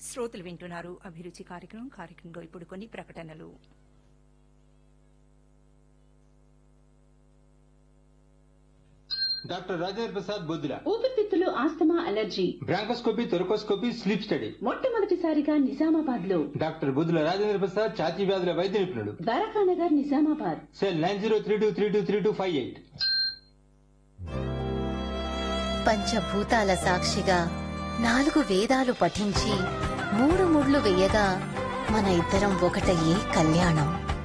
శ్రోతలు వింటున్నారు అభిరుచి కార్యక్రమం కార్యక్రమంలో ఇప్పుడు కొన్ని ప్రకటనలు డాక్టర్ రాజేంద్ర ప్రసాద్ బొద్దుల ఊపిరితిత్తులు asthma allergy bronchoscopy thoracoscopy sleep study మొట్టమొదటిసారిగా నిజామాబాద్ లో డాక్టర్ బొద్దుల రాజేంద్ర ప్రసాద్ ఛాతీ వ్యాధుల వైద్య నిపుణుడు Dwarakanagar Nizamabad cell nine zero three two three two three two five eight పంచభూతాల సాక్షిగా నాలుగు వేదాలు పఠించి మూడు ముళ్ళు వేయగా మన ఇద్దరం ఒకటయ్యే కళ్యాణం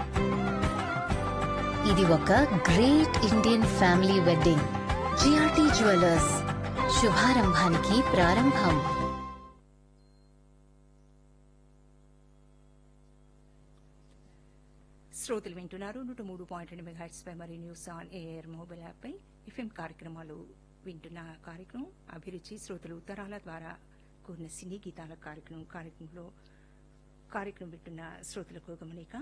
ఇది ఒక great Indian family wedding GRT jewellers శుభారంభానికి ప్రారంభం శ్రోతలు వింటున్నారు నూట మూడు పాయింట్ రెండు మెగాహెట్స్ పై మరియు news on air mobile app పై ఎఫ్ఎం కార్యక్రమాలు వింటున్న కార్యక్రమం అభిరుచి శ్రోతలు ఉత్తరాల ద్వారా కూడిన సినీ గీతాల కార్యక్రమం కార్యక్రమంలో కార్యక్రమం వింటున్న శ్రోతలకు గమనిక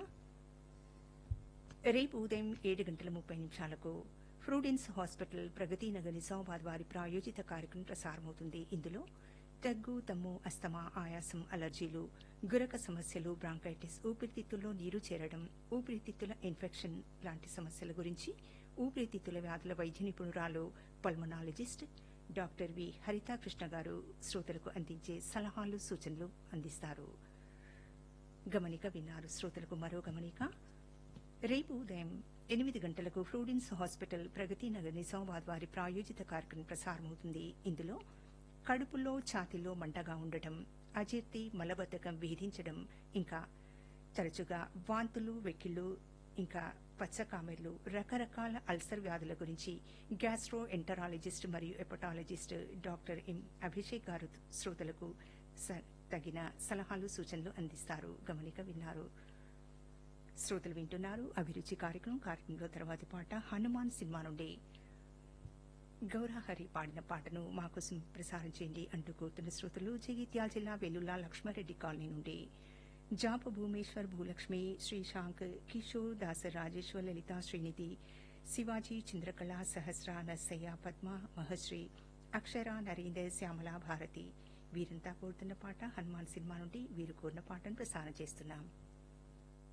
రేపు ఉదయం ఏడు గంటల ముప్పై నిమిషాలకు ఫ్రూడెన్స్ హాస్పిటల్ ప్రగతి నగర్ నిజామాబాద్ వారి ప్రాయోజిత కార్యక్రమం ప్రసారమవుతుంది ఇందులో దగ్గు తమ్ము అస్తమా ఆయాసం అలర్జీలు గురక సమస్యలు బ్రాంకైటిస్ ఊపిరితిత్తుల్లో నీరు చేరడం ఊపిరితిత్తుల ఇన్ఫెక్షన్ లాంటి సమస్యల గురించి ఊపిరితిత్తుల వ్యాధుల వైద్య నిపుణురాలు pulmonologist doctor V Haritha Krishna garu శ్రోతలకు అందించే సలహాలు సూచనలు అందిస్తారు గమనిక విన్నారు శ్రోతలకు మరో గమనిక రేపు ఉదయం ఎనిమిది గంటలకు ఫ్రూడిన్స్ హాస్పిటల్ ప్రగతి నగర్ నిజామాబాద్ వారి ప్రాయోజిత కార్యక్రమం ప్రసారమవుతుంది ఇందులో కడుపులో ఛాతీలో మంటగా ఉండటం అజీర్తి మలబద్ధకం వేధించడం ఇంకా తరచుగా వాంతులు వెక్కిళ్లు ఇంకా పచ్చకామెర్లు రకరకాల అల్సర్ వ్యాధుల గురించి గ్యాస్ట్రో ఎంటరాలజిస్ట్ మరియు hepatologist doctor M Abhishek garu శ్రోతలకు స- తగిన సలహాలు సూచనలు అందిస్తారు గమనిక విన్నారు శ్రోతలు వింటున్నారు అభిరుచి కార్యక్రమం కార్యక్రమంలో తర్వాతి పాట హనుమాన్ సినిమా నుండి గౌరహరి పాడిన పాటను మా కోసం ప్రసారం చేయండి అంటూ కోరుతున్న శ్రోతలు జగిత్యాల జిల్లా వెల్లుల్లా లక్ష్మారెడ్డి కాలనీ నుండి జాప భూమేశ్వర్ భూలక్ష్మి శ్రీశాంక్ కిషోర్ దాస రాజేశ్వర్ లలిత శ్రీనిధి శివాజీ చంద్రకళ సహస్ర నర్సయ్య పద్మ మహశ్రీ అక్షర నరేందర్ శ్యామల భారతి వీరంతా కోరుతున్న పాట హనుమాన్ సినిమా నుండి వీరు కోరిన పాటను ప్రసారం చేస్తున్నాం